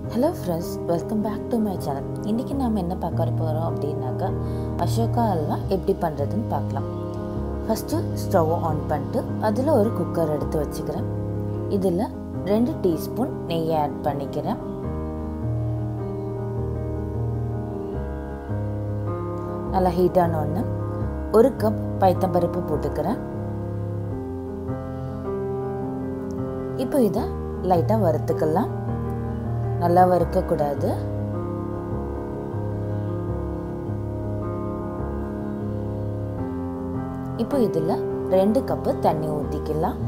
hello friends welcome back to my channel இன்றைக்கி நாம் என்ன பார்க்க போகிறோம் அப்படின்னாக்கா அசோகா அல்வா எப்படி பண்ணுறதுன்னு பார்க்கலாம் ஃபஸ்ட்டு ஸ்டவ் ஆன் பண்ணிட்டு அதில் ஒரு குக்கர் எடுத்து வச்சுக்கிறேன் இதில் ரெண்டு டீஸ்பூன் நெய் ஆட் பண்ணிக்கிறேன் நல்லா ஹீட் ஆனோடனே ஒரு கப் பைத்தம்பருப்பு போட்டுக்கிறேன் இப்போ இதை லைட்டாக வறுத்துக்கலாம் நல்லா வறுக்கக்கூடாது இப்போ இதில் ரெண்டு கப்பு தண்ணி ஊற்றிக்கலாம்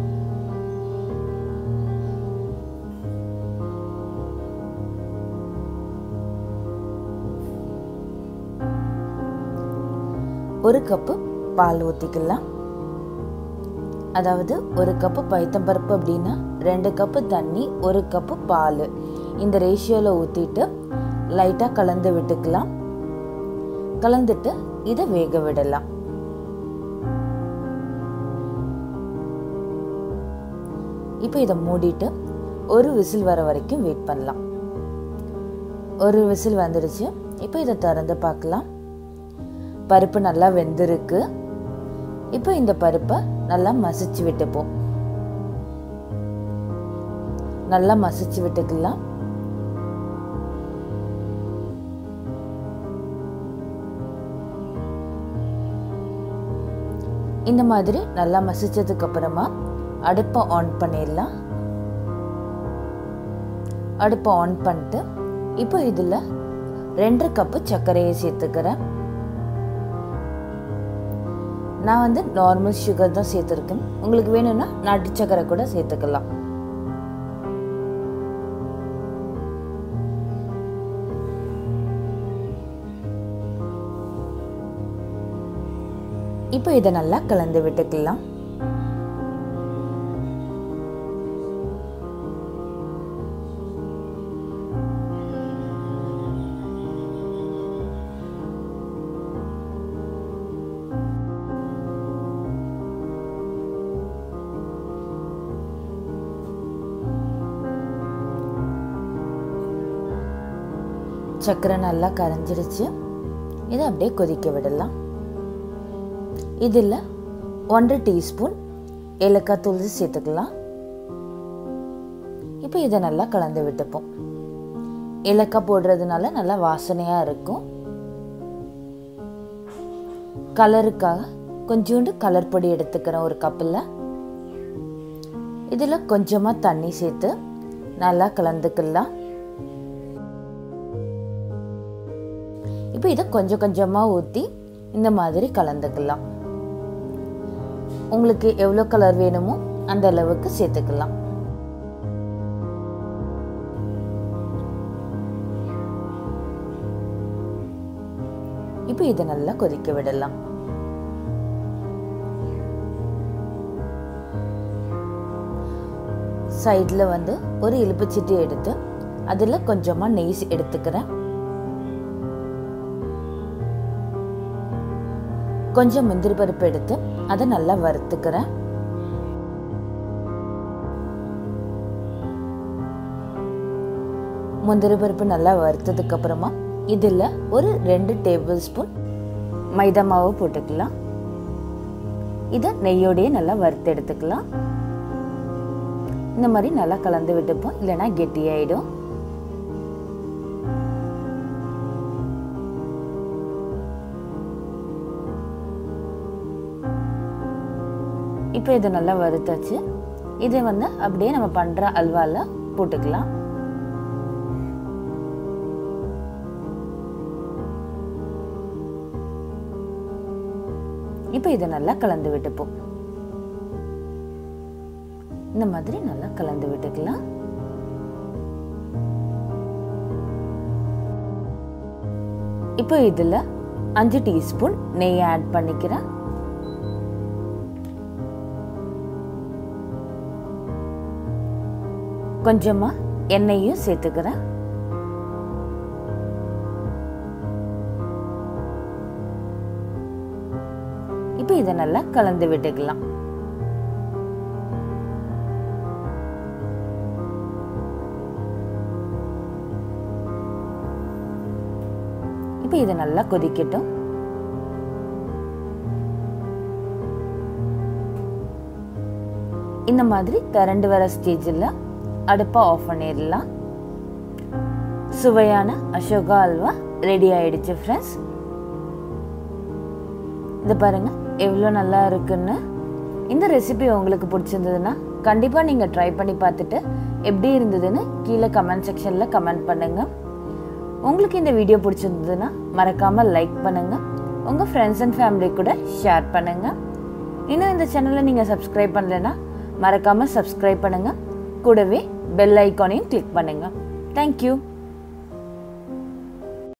ஒரு கப்பு பால் ஊற்றிக்கலாம் அதாவது ஒரு கப்பு பைத்தம்பருப்பு அப்படின்னா ரெண்டு கப்பு தண்ணி ஒரு கப்பு பால் இந்த ரேஷியோவில் ஊற்றிட்டு லைட்டாக கலந்து விட்டுக்கலாம் கலந்துட்டு இதை வேக விடலாம் இப்போ இதை மூடிட்டு ஒரு விசில் வர வரைக்கும் வெயிட் பண்ணலாம் ஒரு விசில் வந்துடுச்சு இப்போ இதை திறந்து பார்க்கலாம் பருப்பு நல்லா வெந்திருக்கு இப்போ இந்த பருப்பை நல்லா மசிச்சு விட்டுப்போம் நல்லா மசிச்சு விட்டுக்கலாம் இந்த மாதிரி நல்லா மசிச்சதுக்கு அப்புறமா அடுப்பை ஆன் பண்ணிடலாம் அடுப்பை ஆன் பண்ணிட்டு இப்போ இதில் ரெண்டு கப்பு சர்க்கரையை சேர்த்துக்கிறேன் நான் வந்து நார்மல் சுகர் தான் சேர்த்துருக்கேன் உங்களுக்கு வேணும்னா நாட்டு சக்கரை கூட சேர்த்துக்கலாம் இப்போ இதை நல்லா கலந்து விட்டுக்கலாம் சர்க்கரை நல்லா கரைஞ்சிருச்சு இதை அப்படியே கொதிக்க விடலாம் இதில் ஒன்றரை டீஸ்பூன் ஏலக்காய் தூள் சேர்த்துக்கலாம் இப்போ இதை நல்லா கலந்து விட்டுப்போம் ஏலக்காய் போடுறதுனால நல்லா வாசனையாக இருக்கும் கலருக்காக கொஞ்சோண்டு கலர் பொடி எடுத்துக்கிறேன் ஒரு கப்பில் இதில் கொஞ்சமாக தண்ணி சேர்த்து நல்லா கலந்துக்கலாம் இப்போ இதை கொஞ்சம் கொஞ்சமாக ஊற்றி இந்த மாதிரி கலந்துக்கலாம் உங்களுக்கு எவ்வளோ கலர் வேணுமோ அந்த அளவுக்கு சேர்த்துக்கலாம் இப்போ இதை நல்லா கொதிக்க விடலாம் சைடில் வந்து ஒரு எலுப்புச்சட்டி எடுத்து அதில் கொஞ்சமாக நெய் எடுத்துக்கிறேன் கொஞ்சம் முந்திரி பருப்பு எடுத்து அதை நல்லா வறுத்துக்கிறேன் முந்திரி பருப்பு நல்லா வறுத்ததுக்கு அப்புறமா இதில் ஒரு ரெண்டு டேபிள் ஸ்பூன் மைதா மாவு போட்டுக்கலாம் இதை நெய்யோடையே நல்லா வறுத்து எடுத்துக்கலாம் இந்த மாதிரி நல்லா கலந்து விட்டுப்போம் இல்லைன்னா கெட்டியாயிடும் இப்போ இதை நல்லா வறுத்தாச்சு இதை வந்து அப்படியே நம்ம பண்ணுற அல்வாவில் போட்டுக்கலாம் இப்போ இதை நல்லா கலந்து விட்டுப்போம் இந்த மாதிரி நல்லா கலந்து விட்டுக்கலாம் இப்போ இதில் அஞ்சு டீஸ்பூன் நெய் ஆட் பண்ணிக்கிறேன் கொஞ்சமாக எண்ணெயும் சேர்த்துக்கிறேன் இப்போ இதை நல்லா கலந்து விட்டுக்கலாம் இப்போ இது நல்லா கொதிக்கட்டும் இந்த மாதிரி திரண்டு வர ஸ்டேஜில் அடுப்பை ஆஃப் பண்ணிடலாம் சுவையான அசோகா அல்வா ரெடி ஆயிடுச்சு ஃப்ரெண்ட்ஸ் இது பாருங்க எவ்வளோ நல்லா இருக்குன்னு இந்த ரெசிபி உங்களுக்கு பிடிச்சிருந்ததுன்னா கண்டிப்பாக நீங்கள் ட்ரை பண்ணி பார்த்துட்டு எப்படி இருந்ததுன்னு கீழே கமெண்ட் செக்ஷனில் கமெண்ட் பண்ணுங்கள் உங்களுக்கு இந்த வீடியோ பிடிச்சிருந்ததுன்னா மறக்காமல் லைக் பண்ணுங்கள் உங்கள் ஃப்ரெண்ட்ஸ் அண்ட் ஃபேமிலி கூட ஷேர் பண்ணுங்கள் இன்னும் இந்த சேனலை நீங்கள் சப்ஸ்கிரைப் பண்ணலைன்னா மறக்காமல் சப்ஸ்கிரைப் பண்ணுங்கள் கூடவே பெல் ஐக்கானையும் கிளிக் பண்ணுங்கள் தேங்க்யூ